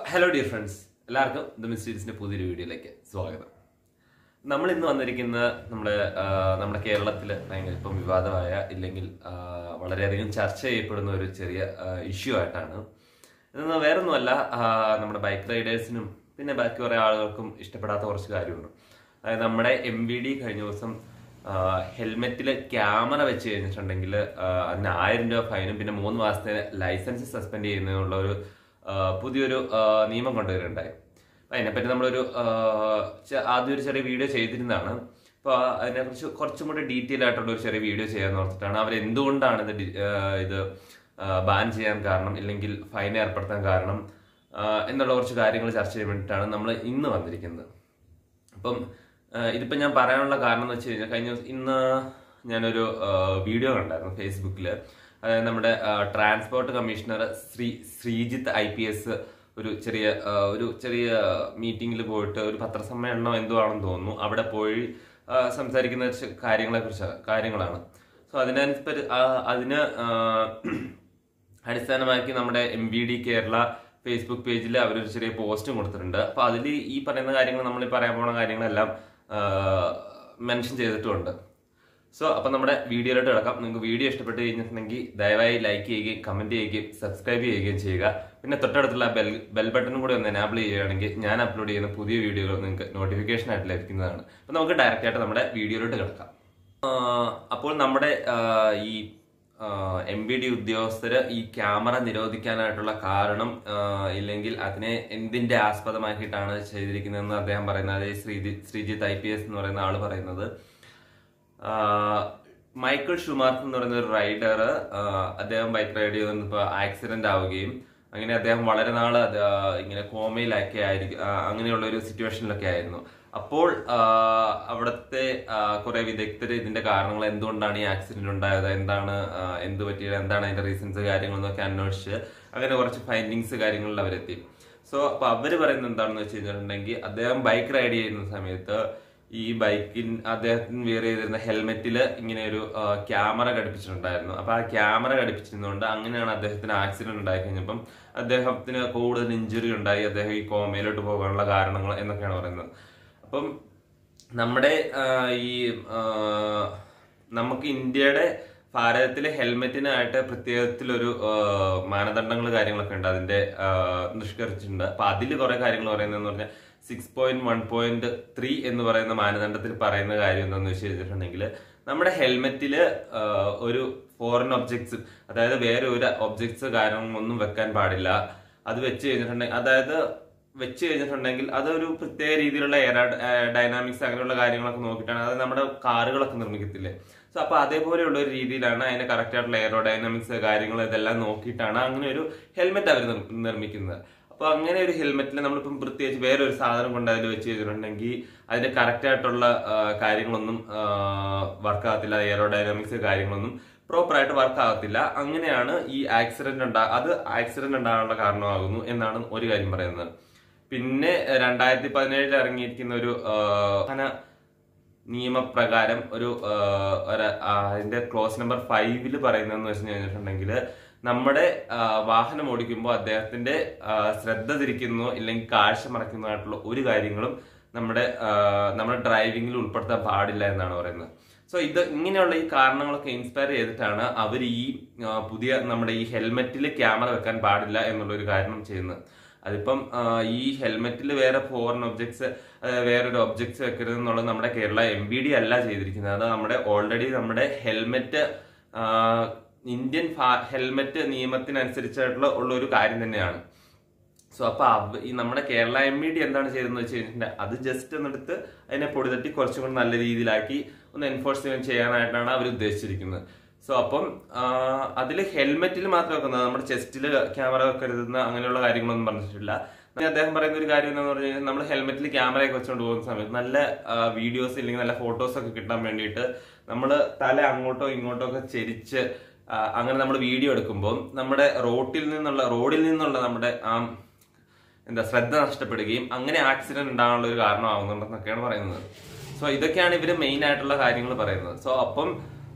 hello dear friends എല്ലാവർക്കും the മിസ്റ്റീരിയസിന്റെ പുതിയൊരു വീഡിയോയിലേക്ക് സ്വാഗതം നമ്മൾ ഇന്ന് വന്നിരിക്കുന്ന നമ്മുടെ ആ, നമ്മുടെ കേരളത്തിൽ ഭയങ്കര ഇപ്പം വിവാദമായ ഇല്ലെങ്കിൽ ആ, വളരെയധികം ചർച്ച ചെയ്യപ്പെടുന്ന ഒരു ചെറിയ ഇഷ്യൂ ആയിട്ടാണ് ഇതൊന്നും വേറൊന്നുമല്ല ആ, നമ്മുടെ ബൈക്ക് റൈഡേഴ്സിനും പിന്നെ ബാക്കി കുറേ ആളുകൾക്കും ഇഷ്ടപ്പെടാത്ത കുറച്ച് കാര്യമുണ്ട് അതായത് നമ്മുടെ എം വി ഡി കഴിഞ്ഞ ദിവസം ഹെൽമെറ്റിൽ ക്യാമറ വെച്ച് കഴിഞ്ഞിട്ടുണ്ടെങ്കിൽ അതിന് ആയിരം രൂപ ഫൈനും പിന്നെ മൂന്ന് മാസത്തെ ലൈസൻസ് സസ്പെൻഡ് ചെയ്യുന്നതിനുള്ള ഒരു ആ, പുതിയൊരു ആ, നിയമം കൊണ്ടുവരുന്നുണ്ടായി അപ്പൊ അതിനെപ്പറ്റി നമ്മളൊരു ആ, ചെ- ആദ്യം ഒരു ചെറിയ വീഡിയോ ചെയ്തിരുന്നതാണ് അപ്പൊ അതിനെക്കുറിച്ച് കുറച്ചും കൂടി ഡീറ്റെയിൽ ആയിട്ടുള്ള ഒരു ചെറിയ വീഡിയോ ചെയ്യാന്ന് ഓർത്തിട്ടാണ് അവർ എന്തുകൊണ്ടാണ് ഇത് ഡി- ആ, ഇത് ബാൻ ചെയ്യാൻ കാരണം ഇല്ലെങ്കിൽ ഫൈൻ ഏർപ്പെടുത്താൻ കാരണം ആ, എന്നുള്ള കുറച്ച് കാര്യങ്ങൾ ചർച്ച ചെയ്യാൻ വേണ്ടിയിട്ടാണ് നമ്മൾ ഇന്ന് വന്നിരിക്കുന്നത് അപ്പം ആ, ഇതിപ്പോ ഞാൻ പറയാനുള്ള കാരണം എന്ന് വെച്ച് കഴിഞ്ഞാൽ കഴിഞ്ഞ ദിവസം ഇന്ന് ഞാനൊരു ആ, വീഡിയോ കണ്ടായിരുന്നു ഫേസ്ബുക്കിൽ അതായത് നമ്മുടെ ആ, transport commissioner Shri Sreejith I P S ഒരു ചെറിയ ആ, ഒരു ചെറിയ മീറ്റിംഗിൽ പോയിട്ട് ഒരു പത്രസമ്മേളനം എന്തോ ആണെന്ന് തോന്നുന്നു അവിടെ പോയി ആ, സംസാരിക്കുന്ന ചെ- കാര്യങ്ങളെ കുറിച്ച് കാര്യങ്ങളാണ് സോ അതിനനുസരിച്ച് ആ, അതിന് ആ, അടിസ്ഥാനമാക്കി നമ്മുടെ M V D Kerala Facebook പേജിൽ അവരൊരു ചെറിയ പോസ്റ്റും കൊടുത്തിട്ടുണ്ട് അപ്പൊ അതിൽ ഈ പറയുന്ന കാര്യങ്ങൾ നമ്മൾ ഈ പറയാൻ പോണ കാര്യങ്ങളെല്ലാം മെൻഷൻ ചെയ്തിട്ടുമുണ്ട് സോ അപ്പൊ നമ്മുടെ വീഡിയോയിലോട്ട് കിടക്കാം നിങ്ങൾക്ക് വീഡിയോ ഇഷ്ടപ്പെട്ട് കഴിഞ്ഞിട്ടുണ്ടെങ്കിൽ ദയവായി ലൈക്ക് ചെയ്യുകയും കമന്റ് ചെയ്യുകയും സബ്സ്ക്രൈബ് ചെയ്യുകയും ചെയ്യുക പിന്നെ തൊട്ടടുത്തുള്ള ബെൽ ബെൽ ബട്ടണും കൂടി ഒന്ന് എനാബിൾ ചെയ്യുകയാണെങ്കിൽ ഞാൻ അപ്ലോഡ് ചെയ്യുന്ന പുതിയ വീഡിയോകൾ നിങ്ങൾക്ക് നോട്ടിഫിക്കേഷൻ ആയിട്ട് ലഭിക്കുന്നതാണ് അപ്പൊ നമുക്ക് ഡയറക്റ്റ് ആയിട്ട് നമ്മുടെ വീഡിയോയിലോട്ട് കിടക്കാം ആ, അപ്പോൾ നമ്മുടെ ആ, ഈ എം ബി ഡി ഉദ്യോഗസ്ഥര് ഈ ക്യാമറ നിരോധിക്കാനായിട്ടുള്ള കാരണം ആ, ഇല്ലെങ്കിൽ അതിനെ എന്തിന്റെ ആസ്പദമാക്കിയിട്ടാണ് ചെയ്തിരിക്കുന്നതെന്ന് അദ്ദേഹം പറയുന്നത് അതായത് Sreeji Sreejith I P S എന്ന് പറയുന്ന ആള് പറയുന്നത് ആ, മൈക്കിൾ ഷുമാർക്ക് എന്ന് പറയുന്ന ഒരു റൈഡർ അദ്ദേഹം ബൈക്ക് റൈഡ് ചെയ്തപ്പോൾ ആക്സിഡന്റ് ആവുകയും അങ്ങനെ അദ്ദേഹം വളരെ നാള് അത്, ആ, ഇങ്ങനെ കോമയിലൊക്കെ ആയിരിക്കും ആ, അങ്ങനെയുള്ള ഒരു സിറ്റുവേഷനിലൊക്കെ ആയിരുന്നു അപ്പോൾ ആ, അവിടുത്തെ കുറെ വിദഗ്ധർ ഇതിന്റെ കാരണങ്ങൾ എന്തുകൊണ്ടാണ് ഈ ആക്സിഡന്റ് ഉണ്ടായത് എന്താണ് ആ, എന്ത് പറ്റിയത് എന്താണ് അതിന്റെ റീസൺസ് കാര്യങ്ങളെന്നൊക്കെ അന്വേഷിച്ച് അങ്ങനെ കുറച്ച് ഫൈൻഡിങ്സ് കാര്യങ്ങളിൽ അവരെത്തി സോ അപ്പൊ അവര് പറയുന്നത് എന്താണെന്ന് വെച്ച് കഴിഞ്ഞിട്ടുണ്ടെങ്കിൽ അദ്ദേഹം ബൈക്ക് റൈഡ് ചെയ്യുന്ന സമയത്ത് ഈ ബൈക്കിൻ അദ്ദേഹത്തിന് വെയർ ചെയ്തിരുന്ന ഹെൽമെറ്റിൽ ഇങ്ങനെ ഒരു ക്യാമറ ഘടിപ്പിച്ചിട്ടുണ്ടായിരുന്നു അപ്പൊ ആ ക്യാമറ ഘടിപ്പിച്ചിരുന്നതുകൊണ്ട് അങ്ങനെയാണ് അദ്ദേഹത്തിന് ആക്സിഡന്റ് ഉണ്ടായി കഴിഞ്ഞപ്പം അദ്ദേഹത്തിന് കൂടുതൽ ഇഞ്ചുറി ഉണ്ടായി അദ്ദേഹം ഈ കോമയിലോട്ട് പോകാനുള്ള കാരണങ്ങൾ എന്നൊക്കെയാണ് പറയുന്നത് അപ്പം നമ്മുടെ ആ, ഈ ആ, നമുക്ക് ഇന്ത്യയുടെ ഭാരതത്തിലെ ഹെൽമെറ്റിനായിട്ട് പ്രത്യേകത്തിലൊരു മാനദണ്ഡങ്ങൾ കാര്യങ്ങളൊക്കെ ഉണ്ട് അതിന്റെ ആ, നിഷ്കർഷിച്ചിട്ടുണ്ട് അപ്പൊ അതിൽ കുറെ കാര്യങ്ങൾ പറയുന്നതെന്ന് പറഞ്ഞാൽ six point one point three എന്ന് പറയുന്ന മാനദണ്ഡത്തിൽ പറയുന്ന കാര്യം എന്താണെന്ന് വെച്ച് കഴിഞ്ഞിട്ടുണ്ടെങ്കിൽ നമ്മുടെ ഹെൽമെറ്റില് ആ, ഒരു ഫോറിൻ ഒബ്ജക്ട്സ് അതായത് വേറെ ഒരു ഒബ്ജക്ട്സ് കാര്യങ്ങളൊന്നും വെക്കാൻ പാടില്ല അത് വെച്ച് കഴിഞ്ഞിട്ടുണ്ടെങ്കിൽ അതായത് വെച്ച് കഴിഞ്ഞിട്ടുണ്ടെങ്കിൽ അതൊരു പ്രത്യേക രീതിയിലുള്ള എയർ ഡൈനാമിക്സ് അങ്ങനെയുള്ള കാര്യങ്ങളൊക്കെ നോക്കിയിട്ടാണ് അത് നമ്മുടെ കാറുകളൊക്കെ നിർമ്മിക്കത്തില്ലേ സോ അപ്പൊ അതേപോലെയുള്ള ഒരു രീതിയിലാണ് അതിന്റെ കറക്റ്റ് ആയിട്ടുള്ള എയറോ ഡൈനാമിക്സ് കാര്യങ്ങൾ ഇതെല്ലാം നോക്കിയിട്ടാണ് അങ്ങനെ ഒരു ഹെൽമെറ്റ് അവർ നിർമ്മിക്കുന്നത് അപ്പൊ അങ്ങനെ ഒരു ഹെൽമെറ്റിൽ നമ്മളിപ്പം പ്രത്യേകിച്ച് വേറെ ഒരു സാധനം കൊണ്ട് അതിൽ വെച്ച് ചെയ്തിട്ടുണ്ടെങ്കിൽ അതിന്റെ കറക്റ്റ് ആയിട്ടുള്ള ആ, കാര്യങ്ങളൊന്നും വർക്ക് ആകത്തില്ല എയറോ ഡൈനാമിക്സ് കാര്യങ്ങളൊന്നും പ്രോപ്പർ ആയിട്ട് വർക്ക് ആകത്തില്ല അങ്ങനെയാണ് ഈ ആക്സിഡന്റ് ഉണ്ടാ അത് ആക്സിഡന്റ് ഉണ്ടാകാനുള്ള കാരണമാകുന്നു എന്നാണ് ഒരു കാര്യം പറയുന്നത് പിന്നെ രണ്ടായിരത്തി പതിനേഴിൽ ഇറങ്ങിയിരിക്കുന്ന ഒരു ആ, വാഹന നിയമപ്രകാരം ഒരു ആ, ഒരു, ആ, അതിന്റെ ക്ലോസ് നമ്പർ ഫൈവില് പറയുന്നതെന്ന് വെച്ച് കഴിഞ്ഞിട്ടുണ്ടെങ്കിൽ നമ്മുടെ ആ, വാഹനം ഓടിക്കുമ്പോൾ അദ്ദേഹത്തിന്റെ ആ, ശ്രദ്ധ തിരിക്കുന്നു ഇല്ലെങ്കിൽ കാഴ്ച മറക്കുന്നതായിട്ടുള്ള ഒരു കാര്യങ്ങളും നമ്മുടെ ആ, നമ്മുടെ ഡ്രൈവിംഗിൽ ഉൾപ്പെടുത്താൻ പാടില്ല എന്നാണ് പറയുന്നത് സോ ഇത് ഇങ്ങനെയുള്ള ഈ കാരണങ്ങളൊക്കെ ഇൻസ്പയർ ചെയ്തിട്ടാണ് അവർ ഈ ആ, പുതിയ നമ്മുടെ ഈ ഹെൽമെറ്റിൽ ക്യാമറ വെക്കാൻ പാടില്ല എന്നുള്ള ഒരു കാരണം ചെയ്യുന്നത് അതിപ്പം ആ, ഈ ഹെൽമെറ്റിൽ വേറെ ഫോറിൻ ഒബ്ജക്ട്സ് വേറൊരു ഒബ്ജക്ട്സ് വെക്കരുത് എന്നുള്ളത് നമ്മുടെ കേരള എം ബി ഡി അല്ല ചെയ്തിരിക്കുന്നത് അത് നമ്മുടെ ഓൾറെഡി നമ്മുടെ ഹെൽമെറ്റ് ഇന്ത്യൻ ഹെൽമെറ്റ് നിയമത്തിനനുസരിച്ചായിട്ടുള്ള ഉള്ള ഒരു കാര്യം തന്നെയാണ് സോ അപ്പൊ അവ- ഈ നമ്മുടെ കേരള എം ഇ ഡി എന്താണ് ചെയ്തതെന്ന് വെച്ച് കഴിഞ്ഞിട്ടുണ്ടെങ്കിൽ അത് ജസ്റ്റ് ഒന്നെടുത്ത് അതിനെ പൊടിതട്ടി കുറച്ചും കൂടി നല്ല രീതിയിലാക്കി ഒന്ന് എൻഫോഴ്സ്മെന്റ് ചെയ്യാനായിട്ടാണ് അവർ ഉദ്ദേശിച്ചിരിക്കുന്നത് സോ അപ്പം അതിൽ ഹെൽമെറ്റിൽ മാത്രം വെക്കുന്നത് നമ്മുടെ ചെസ്റ്റിൽ ക്യാമറ വെക്കരുതെന്ന് അങ്ങനെയുള്ള കാര്യങ്ങളൊന്നും പറഞ്ഞിട്ടില്ല പിന്നെ അദ്ദേഹം പറയുന്ന ഒരു കാര്യം എന്താണെന്ന് പറഞ്ഞു കഴിഞ്ഞാൽ നമ്മൾ ഹെൽമെറ്റിൽ ക്യാമറയൊക്കെ വെച്ചുകൊണ്ട് പോകുന്ന സമയത്ത് നല്ല വീഡിയോസ് ഇല്ലെങ്കിൽ നല്ല ഫോട്ടോസ് ഒക്കെ കിട്ടാൻ വേണ്ടിയിട്ട് നമ്മൾ തല അങ്ങോട്ടോ ഇങ്ങോട്ടോ ഒക്കെ ചെരിച്ച് ആ, അങ്ങനെ നമ്മൾ വീഡിയോ എടുക്കുമ്പോൾ നമ്മുടെ റോട്ടിൽ നിന്നുള്ള റോഡിൽ നിന്നുള്ള നമ്മുടെ ആ എന്താ ശ്രദ്ധ നഷ്ടപ്പെടുകയും അങ്ങനെ ആക്സിഡന്റ് ഉണ്ടാകാനുള്ള ഒരു കാരണമാകുന്നുണ്ടെന്നൊക്കെയാണ് പറയുന്നത് സോ ഇതൊക്കെയാണ് ഇവര് മെയിൻ ആയിട്ടുള്ള കാര്യങ്ങൾ പറയുന്നത് സോ അപ്പം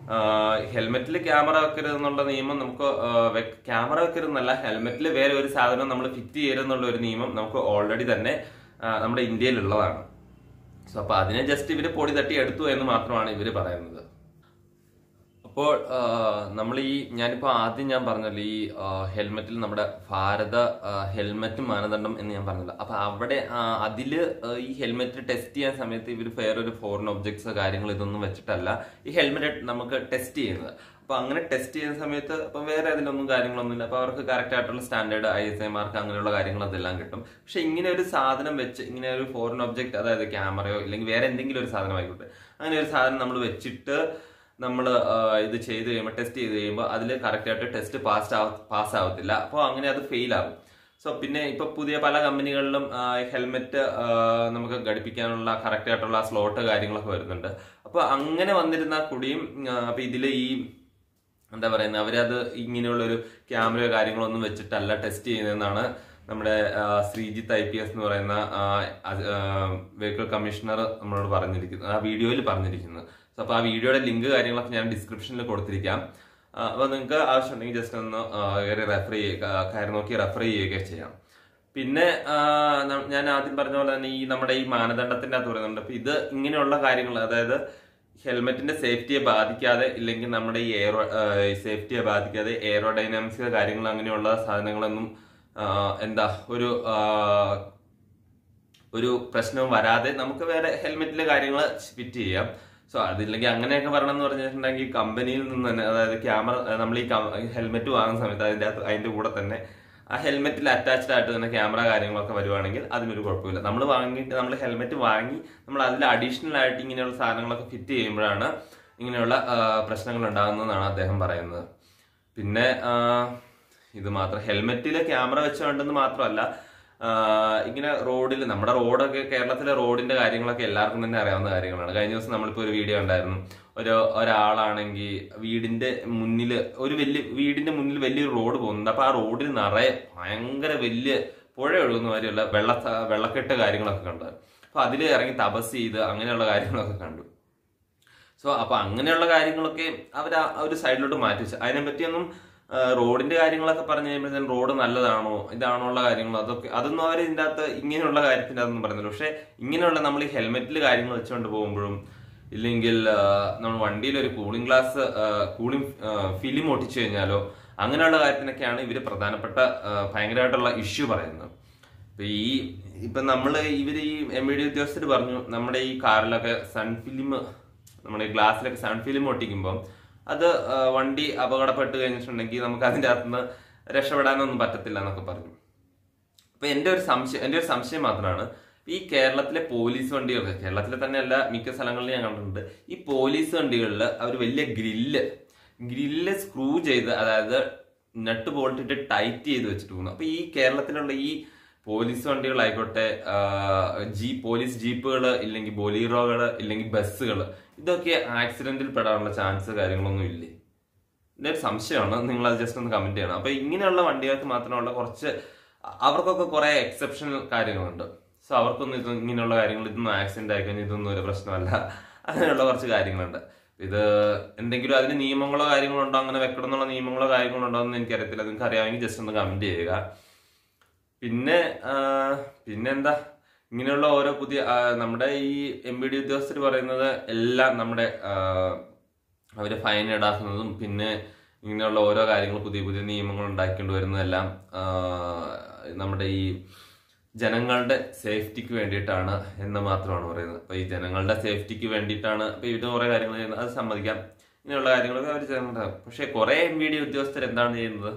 ഹെൽമെറ്റിൽ ക്യാമറ വെക്കരുത് എന്നുള്ള നിയമം നമുക്ക് ക്യാമറ വെക്കരുതെന്നല്ല ഹെൽമെറ്റിൽ വേറെ ഒരു സാധനം നമ്മൾ ഫിറ്റ് ചെയ്യരുതെന്നുള്ള ഒരു നിയമം നമുക്ക് ഓൾറെഡി തന്നെ ആ, നമ്മുടെ ഇന്ത്യയിലുള്ളതാണ് സോ അപ്പൊ അതിനെ ജസ്റ്റ് ഇവര് പൊടി തട്ടി എടുത്തു എന്ന് മാത്രമാണ് ഇവര് പറയുന്നത് അപ്പോൾ നമ്മൾ ഈ ഞാനിപ്പോ ആദ്യം ഞാൻ പറഞ്ഞല്ലോ ഈ ഹെൽമെറ്റിൽ നമ്മുടെ ഭാരത ആ, ഹെൽമെറ്റ് മാനദണ്ഡം എന്ന് ഞാൻ പറഞ്ഞല്ലോ അപ്പൊ അവിടെ ആ, അതില് ആ, ഈ ഹെൽമെറ്റ് ടെസ്റ്റ് ചെയ്യാൻ സമയത്ത് ഇവർ വേറൊരു ഫോറിൻ ഒബ്ജക്ട്സ് കാര്യങ്ങൾ ഇതൊന്നും വെച്ചിട്ടല്ല ഈ ഹെൽമെറ്റ് നമുക്ക് ടെസ്റ്റ് ചെയ്യുന്നത് അപ്പൊ അങ്ങനെ ടെസ്റ്റ് ചെയ്യുന്ന സമയത്ത് അപ്പൊ വേറെ അതിലൊന്നും കാര്യങ്ങളൊന്നും ഇല്ല അപ്പൊ അവർക്ക് കറക്റ്റ് ആയിട്ടുള്ള standard I S I mark അങ്ങനെയുള്ള കാര്യങ്ങൾ അതെല്ലാം കിട്ടും പക്ഷെ ഇങ്ങനെ ഒരു സാധനം വെച്ച് ഇങ്ങനെ ഒരു ഫോറിൻ ഒബ്ജക്ട് അതായത് ക്യാമറയോ ഇല്ലെങ്കിൽ വേറെ എന്തെങ്കിലും ഒരു സാധനം ആയിക്കോട്ടെ അങ്ങനെ ഒരു സാധനം നമ്മൾ വെച്ചിട്ട് നമ്മൾ ഇത് ചെയ്ത് കഴിയുമ്പോൾ ടെസ്റ്റ് ചെയ്ത് കഴിയുമ്പോൾ അതിൽ കറക്റ്റ് ആയിട്ട് ടെസ്റ്റ് പാസ് ആവ പാസ് ആവത്തില്ല അപ്പോൾ അങ്ങനെ അത് ഫെയിൽ ആകും സോ പിന്നെ ഇപ്പൊ പുതിയ പല കമ്പനികളിലും ഹെൽമെറ്റ് നമുക്ക് ഘടിപ്പിക്കാനുള്ള കറക്റ്റ് ആയിട്ടുള്ള സ്ലോട്ട് കാര്യങ്ങളൊക്കെ വരുന്നുണ്ട് അപ്പൊ അങ്ങനെ വന്നിരുന്ന കൂടിയും ആ, അപ്പൊ ഇതില് ഈ എന്താ പറയുന്നത് അവരത് ഇങ്ങനെയുള്ള ഒരു ക്യാമറയോ കാര്യങ്ങളോ ഒന്നും വെച്ചിട്ടല്ല ടെസ്റ്റ് ചെയ്യുന്നതെന്നാണ് നമ്മുടെ ആ, ശ്രീജിത്ത് ഐ പി എസ് എന്ന് പറയുന്ന വെഹിക്കിൾ കമ്മീഷണർ നമ്മളോട് പറഞ്ഞിരിക്കുന്നത് ആ വീഡിയോയിൽ പറഞ്ഞിരിക്കുന്നത് സോ അപ്പൊ ആ വീഡിയോയുടെ ലിങ്ക് കാര്യങ്ങളൊക്കെ ഞാൻ ഡിസ്ക്രിപ്ഷനിൽ കൊടുത്തിരിക്കാം ആ, അപ്പൊ നിങ്ങൾക്ക് ആവശ്യമുണ്ടെങ്കിൽ ജസ്റ്റ് ഒന്ന് ആ, കയറി റെഫർ ചെയ്യുക കയറി നോക്കി റെഫർ ചെയ്യുകയൊക്കെ ചെയ്യാം പിന്നെ ആ, ന- ഞാൻ ആദ്യം പറഞ്ഞ പോലെ തന്നെ ഈ നമ്മുടെ ഈ മാനദണ്ഡത്തിന്റെ അകത്ത് പറയുന്നുണ്ട് അപ്പൊ ഇത് ഇങ്ങനെയുള്ള കാര്യങ്ങൾ അതായത് ഹെൽമെറ്റിന്റെ സേഫ്റ്റിയെ ബാധിക്കാതെ ഇല്ലെങ്കിൽ നമ്മുടെ ഈ എയറോ സേഫ്റ്റിയെ ബാധിക്കാതെ എയറോഡൈനാമിക്സ് കാര്യങ്ങൾ അങ്ങനെയുള്ള സാധനങ്ങളൊന്നും ആ, എന്താ ഒരു ആ, ഒരു പ്രശ്നവും വരാതെ നമുക്ക് വേറെ ഹെൽമെറ്റിലെ കാര്യങ്ങൾ ഫിറ്റ് ചെയ്യാം സോ അതില്ലെങ്കിൽ അങ്ങനെയൊക്കെ പറയണം എന്ന് പറഞ്ഞിട്ടുണ്ടെങ്കിൽ കമ്പനിയിൽ നിന്ന് തന്നെ അതായത് ക്യാമറ നമ്മൾ ഈ ഹെൽമെറ്റ് വാങ്ങുന്ന സമയത്ത് അതിന്റെ അകത്ത് അതിന്റെ കൂടെ തന്നെ ആ ഹെൽമെറ്റിൽ അറ്റാച്ച്ഡ് ആയിട്ട് തന്നെ ക്യാമറ കാര്യങ്ങളൊക്കെ വരുവാണെങ്കിൽ അതിനൊരു കുഴപ്പമില്ല നമ്മൾ വാങ്ങിയിട്ട് നമ്മൾ ഹെൽമെറ്റ് വാങ്ങി നമ്മൾ അതിൽ അഡീഷണൽ ആയിട്ട് ഇങ്ങനെയുള്ള സാധനങ്ങളൊക്കെ ഫിറ്റ് ചെയ്യുമ്പോഴാണ് ഇങ്ങനെയുള്ള ആ, പ്രശ്നങ്ങൾ ഉണ്ടാകുന്നതെന്നാണ് അദ്ദേഹം പറയുന്നത് പിന്നെ ആ, ഇത് മാത്രം ഹെൽമെറ്റിൽ ക്യാമറ വെച്ചുകൊണ്ടെന്ന് മാത്രമല്ല ആ, ഇങ്ങനെ റോഡിൽ നമ്മുടെ റോഡൊക്കെ കേരളത്തിലെ റോഡിന്റെ കാര്യങ്ങളൊക്കെ എല്ലാവർക്കും തന്നെ അറിയാവുന്ന കാര്യങ്ങളാണ് കഴിഞ്ഞ ദിവസം നമ്മളിപ്പോ ഒരു വീഡിയോ ഉണ്ടായിരുന്നു ഒരു ഒരാളാണെങ്കിൽ വീടിന്റെ മുന്നിൽ ഒരു വലിയ വീടിന്റെ മുന്നിൽ വലിയൊരു റോഡ് പോകുന്നുണ്ട് അപ്പൊ ആ റോഡിൽ നിറയെ ഭയങ്കര വലിയ പുഴ ഒഴുകുന്ന മാതിരിയുള്ള വെള്ള വെള്ളക്കെട്ട് കാര്യങ്ങളൊക്കെ കണ്ടു അപ്പൊ അതിൽ ഇറങ്ങി തപസ് ചെയ്ത് അങ്ങനെയുള്ള കാര്യങ്ങളൊക്കെ കണ്ടു സോ അപ്പൊ അങ്ങനെയുള്ള കാര്യങ്ങളൊക്കെ അവർ ആ ഒരു സൈഡിലോട്ട് മാറ്റി വെച്ചു അതിനെ പറ്റിയൊന്നും ആ, റോഡിന്റെ കാര്യങ്ങളൊക്കെ പറഞ്ഞു കഴിയുമ്പോഴത്തേനും റോഡ് നല്ലതാണോ ഇതാണോ ഉള്ള കാര്യങ്ങൾ അതൊക്കെ അതൊന്നും അവർ ഇതിന്റെ അകത്ത് ഇങ്ങനെയുള്ള കാര്യത്തിന്റെ അതൊന്നും പറയുന്നില്ല പക്ഷെ ഇങ്ങനെയുള്ള നമ്മൾ ഈ ഹെൽമെറ്റിൽ കാര്യങ്ങൾ വെച്ചുകൊണ്ട് പോകുമ്പോഴും ഇല്ലെങ്കിൽ ആ, നമ്മൾ വണ്ടിയിൽ ഒരു കൂളിംഗ് ഗ്ലാസ് കൂളിംഗ് ഫിലിം ഒട്ടിച്ചു കഴിഞ്ഞാലോ അങ്ങനെയുള്ള കാര്യത്തിനൊക്കെയാണ് ഇവര് പ്രധാനപ്പെട്ട ആ, ഭയങ്കരമായിട്ടുള്ള ഇഷ്യൂ പറയുന്നത് ഇപ്പൊ ഈ ഇപ്പൊ നമ്മള് ഇവര് ഈ എം ഇ ഡി ഉദ്യോഗസ്ഥർ പറഞ്ഞു നമ്മുടെ ഈ കാറിലൊക്കെ സൺ ഫിലിം നമ്മുടെ ഈ ഗ്ലാസ്സിലൊക്കെ സൺ ഫിലിം ഒട്ടിക്കുമ്പോൾ അത് ആ, വണ്ടി അപകടപ്പെട്ട് കഴിഞ്ഞിട്ടുണ്ടെങ്കിൽ നമുക്ക് അതിന്റെ അകത്തുനിന്ന് രക്ഷപ്പെടാനൊന്നും പറ്റത്തില്ല എന്നൊക്കെ പറഞ്ഞു അപ്പൊ എന്റെ ഒരു സംശയം എന്റെ ഒരു സംശയം മാത്രമാണ് ഈ കേരളത്തിലെ പോലീസ് വണ്ടികൾ കേരളത്തിലെ തന്നെയല്ല മിക്ക സ്ഥലങ്ങളിലും ഞാൻ കണ്ടിട്ടുണ്ട് ഈ പോലീസ് വണ്ടികളിൽ അവർ വലിയ ഗ്രില്ല് ഗ്രില്ല് സ്ക്രൂ ചെയ്ത് അതായത് നട്ട് ബോൾട്ടിട്ട് ടൈറ്റ് ചെയ്ത് വെച്ചിട്ട് പോകുന്നു അപ്പൊ ഈ കേരളത്തിലുള്ള ഈ പോലീസ് വണ്ടികളായിക്കോട്ടെ ആ, ജീ പോലീസ് ജീപ്പുകൾ ഇല്ലെങ്കിൽ ബൊലീറോകൾ ഇല്ലെങ്കിൽ ബസ്സുകൾ ഇതൊക്കെ ആക്സിഡന്റിൽ പെടാനുള്ള ചാൻസ് കാര്യങ്ങളൊന്നും ഇല്ലേ എന്റെ ഒരു സംശയമാണ് നിങ്ങൾ അത് ജസ്റ്റ് ഒന്ന് കമന്റ് ചെയ്യണം അപ്പൊ ഇങ്ങനെയുള്ള വണ്ടികൾക്ക് മാത്രമുള്ള കുറച്ച് അവർക്കൊക്കെ കുറെ എക്സെപ്ഷണൽ കാര്യങ്ങളുണ്ട് സോ അവർക്കൊന്നും ഇത് ഇങ്ങനെയുള്ള കാര്യങ്ങൾ ഇതൊന്നും ആക്സിഡന്റ് ആയി കഴിഞ്ഞാൽ ഇതൊന്നും ഒരു പ്രശ്നമല്ല അങ്ങനെയുള്ള കുറച്ച് കാര്യങ്ങളുണ്ട് ഇത് എന്തെങ്കിലും അതിന് നിയമങ്ങളോ കാര്യങ്ങളോ ഉണ്ടോ അങ്ങനെ വെക്കണം എന്നുള്ള നിയമങ്ങളോ കാര്യങ്ങളോ ഉണ്ടോ എന്ന് എനിക്കറിയത്തില്ല നിങ്ങൾക്ക് അറിയാമെങ്കിൽ ജസ്റ്റ് ഒന്ന് കമന്റ് ചെയ്യുക പിന്നെ ആ, പിന്നെന്താ ഇങ്ങനെയുള്ള ഓരോ പുതിയ ആ, നമ്മുടെ ഈ എം ബി ഡി ഉദ്യോഗസ്ഥർ പറയുന്നത് എല്ലാം നമ്മുടെ ആ, അവര് ഫൈൻ ഈടാക്കുന്നതും പിന്നെ ഇങ്ങനെയുള്ള ഓരോ കാര്യങ്ങൾ പുതിയ പുതിയ നിയമങ്ങൾ ഉണ്ടാക്കിക്കൊണ്ട് വരുന്നതെല്ലാം ആ, നമ്മുടെ ഈ ജനങ്ങളുടെ സേഫ്റ്റിക്ക് വേണ്ടിയിട്ടാണ് എന്ന് മാത്രമാണ് പറയുന്നത് അപ്പൊ ഈ ജനങ്ങളുടെ സേഫ്റ്റിക്ക് വേണ്ടിയിട്ടാണ് അപ്പൊ ഇത് കുറെ കാര്യങ്ങൾ ചെയ്യുന്നത് അത് സമ്മതിക്കാം ഇങ്ങനെയുള്ള കാര്യങ്ങളൊക്കെ അവർ ചെയ്യുന്നുണ്ടാകും പക്ഷെ കുറെ എം ബി ഡി ഉദ്യോഗസ്ഥർ എന്താണ് ചെയ്യുന്നത്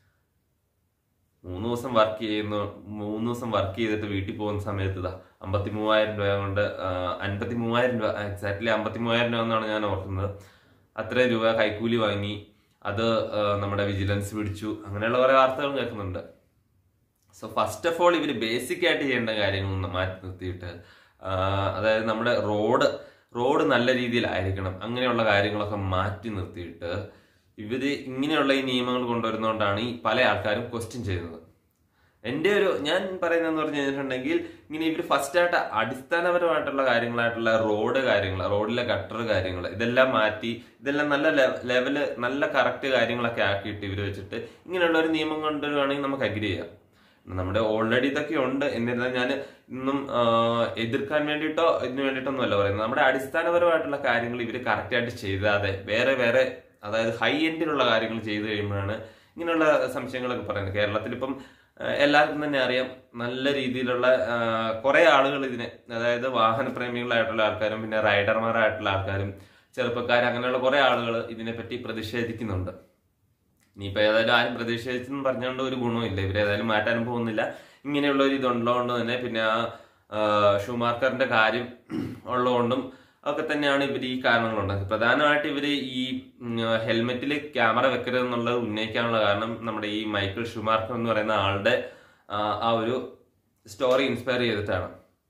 മൂന്ന് ദിവസം വർക്ക് ചെയ്യുന്നു മൂന്ന് ദിവസം വർക്ക് ചെയ്തിട്ട് വീട്ടിൽ പോകുന്ന സമയത്ത് ഇതാ അമ്പത്തി മൂവായിരം രൂപ കൊണ്ട് അൻപത്തി മൂവായിരം രൂപ എക്സാക്ട്ലി അമ്പത്തി മൂവായിരം രൂപ എന്നാണ് ഞാൻ ഓർക്കുന്നത് അത്രയും രൂപ കൈക്കൂലി വാങ്ങി അത് ആ, നമ്മുടെ വിജിലൻസ് പിടിച്ചു അങ്ങനെയുള്ള കുറെ വാർത്തകളും കേൾക്കുന്നുണ്ട് സോ ഫസ്റ്റ് ഓഫ് ഓൾ ഇവർ ബേസിക് ആയിട്ട് ചെയ്യേണ്ട കാര്യങ്ങൾ മാറ്റി നിർത്തിയിട്ട് ആ, അതായത് നമ്മുടെ റോഡ് റോഡ് നല്ല രീതിയിലായിരിക്കണം അങ്ങനെയുള്ള കാര്യങ്ങളൊക്കെ മാറ്റി നിർത്തിയിട്ട് ഇവര് ഇങ്ങനെയുള്ള ഈ നിയമങ്ങൾ കൊണ്ടുവരുന്നതുകൊണ്ടാണ് ഈ പല ആൾക്കാരും ക്വസ്റ്റ്യൻ ചെയ്യുന്നത് എന്റെ ഒരു ഞാൻ പറയുന്നതെന്ന് പറഞ്ഞു കഴിഞ്ഞിട്ടുണ്ടെങ്കിൽ ഇങ്ങനെ ഇവർ ഫസ്റ്റ് ആയിട്ട് അടിസ്ഥാനപരമായിട്ടുള്ള കാര്യങ്ങളായിട്ടുള്ള റോഡ് കാര്യങ്ങൾ റോഡിലെ ഗട്ടർ കാര്യങ്ങൾ ഇതെല്ലാം മാറ്റി ഇതെല്ലാം നല്ല ലെവല് നല്ല കറക്റ്റ് കാര്യങ്ങളൊക്കെ ആക്കിയിട്ട് ഇവർ വെച്ചിട്ട് ഇങ്ങനെയുള്ള ഒരു നിയമം കൊണ്ടുവരുവാണെങ്കിൽ നമുക്ക് അഗ്രി ചെയ്യാം നമ്മുടെ ഓൾറെഡി ഇതൊക്കെ ഉണ്ട് എന്നിരുന്നാൽ ഞാൻ ഇന്നും ആ, എതിർക്കാൻ വേണ്ടിയിട്ടോ ഇതിന് വേണ്ടിയിട്ടൊന്നും അല്ല പറയുന്നത് നമ്മുടെ അടിസ്ഥാനപരമായിട്ടുള്ള കാര്യങ്ങൾ ഇവർ കറക്റ്റായിട്ട് ചെയ്താതെ വേറെ വേറെ അതായത് ഹൈ എൻഡിലുള്ള കാര്യങ്ങൾ ചെയ്തു കഴിയുമ്പോഴാണ് ഇങ്ങനെയുള്ള സംശയങ്ങളൊക്കെ പറയുന്നത് കേരളത്തിൽ ഇപ്പം ആ, എല്ലാവർക്കും തന്നെ അറിയാം നല്ല രീതിയിലുള്ള കുറെ ആളുകൾ ഇതിനെ അതായത് വാഹനപ്രേമികളായിട്ടുള്ള ആൾക്കാരും പിന്നെ റൈഡർമാരായിട്ടുള്ള ആൾക്കാരും ചെറുപ്പക്കാർ അങ്ങനെയുള്ള കുറെ ആളുകൾ ഇതിനെപ്പറ്റി പ്രതിഷേധിക്കുന്നുണ്ട് ഇനിയിപ്പോ ഏതായാലും ആരും പ്രതിഷേധിച്ചെന്ന് പറഞ്ഞുകൊണ്ട് ഒരു ഗുണവും ഇല്ല ഇവരേതായാലും മാറ്റാനും പോകുന്നില്ല ഇങ്ങനെയുള്ള ഒരു ഇതുള്ളതുകൊണ്ട് തന്നെ പിന്നെ ആ ഷൂമാർക്കറിന്റെ കാര്യം ഉള്ളതുകൊണ്ടും ഒക്കെ തന്നെയാണ് ഇവർ ഈ കാരണങ്ങളുണ്ടായത് പ്രധാനമായിട്ട് ഇവർ ഈ ഹെൽമെറ്റിൽ ക്യാമറ വെക്കരുത് എന്നുള്ളത് ഉന്നയിക്കാനുള്ള കാരണം നമ്മുടെ ഈ മൈക്കിൾ ഷുമാർക്കർ എന്ന് പറയുന്ന ആളുടെ ആ, ആ ഒരു സ്റ്റോറി ഇൻസ്പയർ ചെയ്തിട്ടാണ്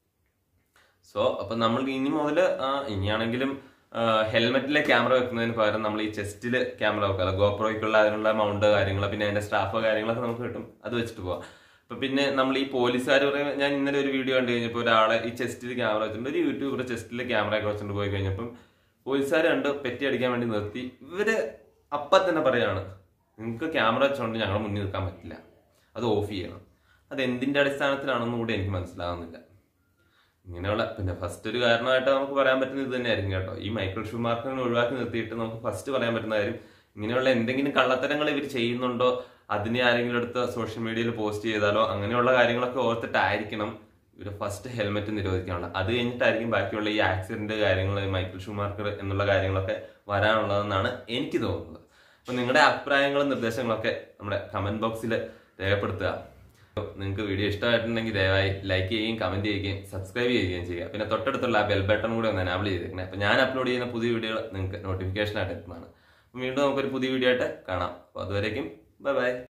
സോ അപ്പൊ നമ്മൾ ഇനി മുതൽ ഇനിയാണെങ്കിലും ഹെൽമെറ്റിലെ ക്യാമറ വെക്കുന്നതിന് പകരം നമ്മൾ ഈ ചെസ്റ്റിൽ ക്യാമറ വെക്കാം ഗോപ്രോയ്ക്കുള്ള അതിനുള്ള മൗണ്ട് കാര്യങ്ങൾ പിന്നെ അതിന്റെ സ്റ്റാഫ് കാര്യങ്ങളൊക്കെ നമുക്ക് കിട്ടും അത് വെച്ചിട്ട് പോവാം അപ്പൊ പിന്നെ നമ്മൾ ഈ പോലീസുകാർ പറയുമ്പോൾ ഞാൻ ഇന്നലെ ഒരു വീഡിയോ കണ്ടു കഴിഞ്ഞപ്പോൾ ഒരാളെ ഈ ചെസ്റ്റിൽ ക്യാമറ വെച്ചിട്ടുണ്ട് ഒരു യൂട്യൂബർ ചെസ്റ്റിൽ ക്യാമറ ഒക്കെ വെച്ചിട്ട് പോയി കഴിഞ്ഞപ്പം പോലീസുകാർ കണ്ട് പെറ്റി അടിക്കാൻ വേണ്ടി നിർത്തി ഇവര് അപ്പം തന്നെ പറയാണ് നിങ്ങൾക്ക് ക്യാമറ വെച്ചുകൊണ്ട് ഞങ്ങളുടെ മുന്നിൽ നിൽക്കാൻ പറ്റില്ല അത് ഓഫ് ചെയ്യണം അത് എന്തിന്റെ അടിസ്ഥാനത്തിലാണെന്നും കൂടി എനിക്ക് മനസ്സിലാകുന്നില്ല ഇങ്ങനെയുള്ള പിന്നെ ഫസ്റ്റ് ഒരു കാരണമായിട്ട് നമുക്ക് പറയാൻ പറ്റുന്ന ഇത് തന്നെയായിരിക്കും കേട്ടോ ഈ മൈക്കിൾ ഷുമാർക്കിനെ ഒഴിവാക്കി നിർത്തിയിട്ട് നമുക്ക് ഫസ്റ്റ് പറയാൻ പറ്റുന്ന കാര്യം ഇങ്ങനെയുള്ള എന്തെങ്കിലും കള്ളത്തരങ്ങൾ ഇവർ ചെയ്യുന്നുണ്ടോ അതിനെ ആരെങ്കിലും എടുത്ത് സോഷ്യൽ മീഡിയയിൽ പോസ്റ്റ് ചെയ്താലോ അങ്ങനെയുള്ള കാര്യങ്ങളൊക്കെ ഓർത്തിട്ടായിരിക്കണം ഇവർ ഫസ്റ്റ് ഹെൽമെറ്റ് നിരോധിക്കാനുള്ളത് അത് കഴിഞ്ഞിട്ടായിരിക്കും ബാക്കിയുള്ള ഈ ആക്സിഡന്റ് കാര്യങ്ങൾ മൈക്കിൾ ഷുമാർക്കർ എന്നുള്ള കാര്യങ്ങളൊക്കെ വരാനുള്ളതെന്നാണ് എനിക്ക് തോന്നുന്നത് അപ്പൊ നിങ്ങളുടെ അഭിപ്രായങ്ങളും നിർദ്ദേശങ്ങളൊക്കെ നമ്മുടെ കമന്റ് ബോക്സിൽ രേഖപ്പെടുത്തുക നിങ്ങൾക്ക് വീഡിയോ ഇഷ്ടമായിട്ടുണ്ടെങ്കിൽ ദയവായി ലൈക്ക് ചെയ്യുകയും കമന്റ് ചെയ്യുകയും സബ്സ്ക്രൈബ് ചെയ്യുകയും ചെയ്യുക പിന്നെ തൊട്ടടുത്തുള്ള ആ ബെൽ ബട്ടൺ കൂടെ ഒന്ന് എനാബിൾ ചെയ്തേക്കണേ അപ്പൊ ഞാൻ അപ്ലോഡ് ചെയ്യുന്ന പുതിയ വീഡിയോകൾ നിങ്ങൾക്ക് നോട്ടിഫിക്കേഷൻ ആയിട്ട് എത്തുന്നതാണ് അപ്പൊ വീണ്ടും നമുക്കൊരു പുതിയ വീഡിയോ ആയിട്ട് കാണാം അപ്പൊ അതുവരേക്കും ബൈ ബൈ